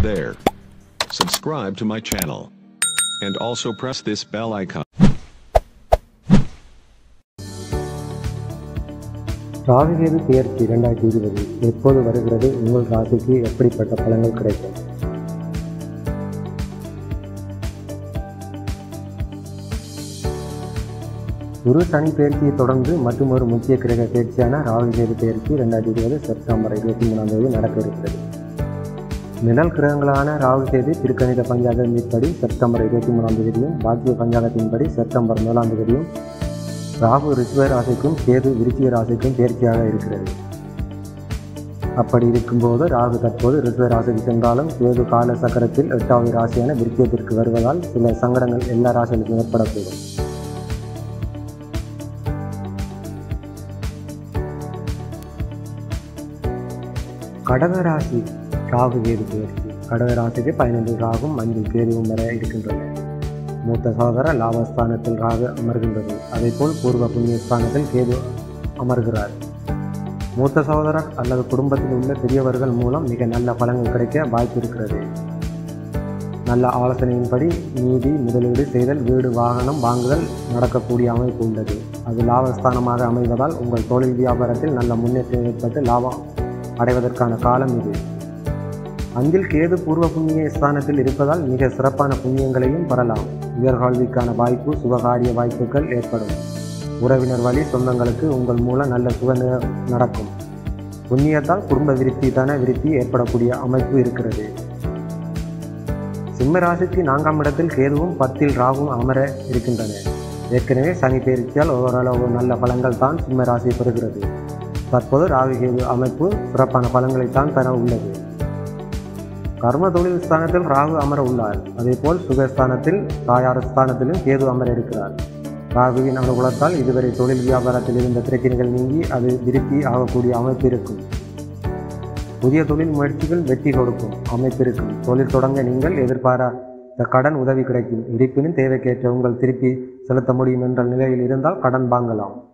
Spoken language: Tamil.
there. Subscribe to my channel. And also press this bell icon. Rahu Ketu பெயர்ச்சி இரண்டாயிரத்தி இருபது எப்போது வருகிறது உங்கள் ராசிக்கு எப்படிப்பட்ட பலன்கள் கிடைக்கும் குரு சனி பெயர்ச்சியை தொடர்ந்து மற்றொரு முக்கிய கிரக பெயர்ச்சியான ராகுகேது பெயர்ச்சி இரண்டாயிரத்தி இருபது செப்டம்பர் இருபத்தி மூணாம் தேதி நடக்க இருக்கிறது நிழல் கிரகங்களான ராகு கேது திருக்கணித பஞ்சாங்கத்தின்படி செப்டம்பர் இருபத்தி மூணாம் தேதியும் பாக்கிய பஞ்சாங்கத்தின்படி செப்டம்பர் முதலாம் தேதியும் ராகு ரிஷப ராசிக்கும் கேது விருச்சிக ராசிக்கும் தேர்ச்சியாக இருக்கிறது அப்படி இருக்கும்போது ராகு தற்போது ரிஷப ராசிக்கு சென்றாலும் கேது கால சக்கரத்தில் எட்டாவது ராசியான விருச்சியத்திற்கு வருவதால் சில சங்கடங்கள் எல்லா ராசிகளுக்கும் ஏற்படக்கூடும் கடக ராசி ராகு கேது பெயர்ச்சி கடக ராசிக்கு பதினைந்து ராகும் அஞ்சு கேதுவும் வர இருக்கின்றன மூத்த சகோதர லாபஸ்தானத்தில் ராகு அமர்கின்றது அதேபோல் பூர்வ புண்ணிய ஸ்தானத்தில் கேது அமர்கிறார் மூத்த சகோதரர் அல்லது குடும்பத்தில் உள்ள பெரியவர்கள் மூலம் மிக நல்ல பலன்கள் கிடைக்க வாய்ப்பு இருக்கிறது நல்ல ஆலோசனையின்படி நீதி முதலீடு செய்தல் வீடு வாகனம் வாங்குதல் நடக்கக்கூடிய அமைப்பு உள்ளது அது லாபஸ்தானமாக அமைவதால் உங்கள் தொழில் வியாபாரத்தில் நல்ல முன்னேற்றம் ஏற்பட்டு லாபம் அடைவதற்கான காலம் இது அங்கில் கேது பூர்வ புண்ணிய ஸ்தானத்தில் இருப்பதால் மிக சிறப்பான புண்ணியங்களையும் பெறலாம் உயர்கல்விக்கான வாய்ப்பு சுபகாரிய வாய்ப்புகள் ஏற்படும் உறவினர் வழி சொந்தங்களுக்கு உங்கள் மூலம் நல்ல சுக ந- நடக்கும் புண்ணியத்தால் குடும்ப விருத்தி தன விருத்தி ஏற்படக்கூடிய அமைப்பு இருக்கிறது சிம்ம ராசிக்கு நான்காம் இடத்தில் கேதுவும் பத்தில் ராகும் அமர இருக்கின்றன ஏற்கனவே சனி பயிற்சியால் ஓரளவு நல்ல பலன்கள் தான் சிம்ம ராசி பெறுகிறது தற்போது ராகு கேது அமைப்பு சிறப்பான பலன்களைத்தான் தர உள்ளது கர்ம தொழில் ஸ்தானத்தில் ராகு அமர உள்ளார் அதேபோல் சுகஸ்தானத்தில் தாயார் ஸ்தானத்திலும் கேது அமர இருக்கிறார் ராகுவின் அனுகூலத்தால் இதுவரை தொழில் வியாபாரத்தில் இருந்த பிரச்சனைகள் நீங்கி அது விருத்தி ஆகக்கூடிய அமைப்பு இருக்கும் புதிய தொழில் முயற்சிகள் வெற்றி கொடுக்கும் அமைப்பு இருக்கும் தொழில் தொடங்க நீங்கள் எதிர்பாராத கடன் உதவி கிடைக்கும் இருப்பினும் தேவைக்கேற்ற உங்கள் திருப்பி செலுத்த முடியும் என்ற நிலையில் இருந்தால் கடன் வாங்கலாம்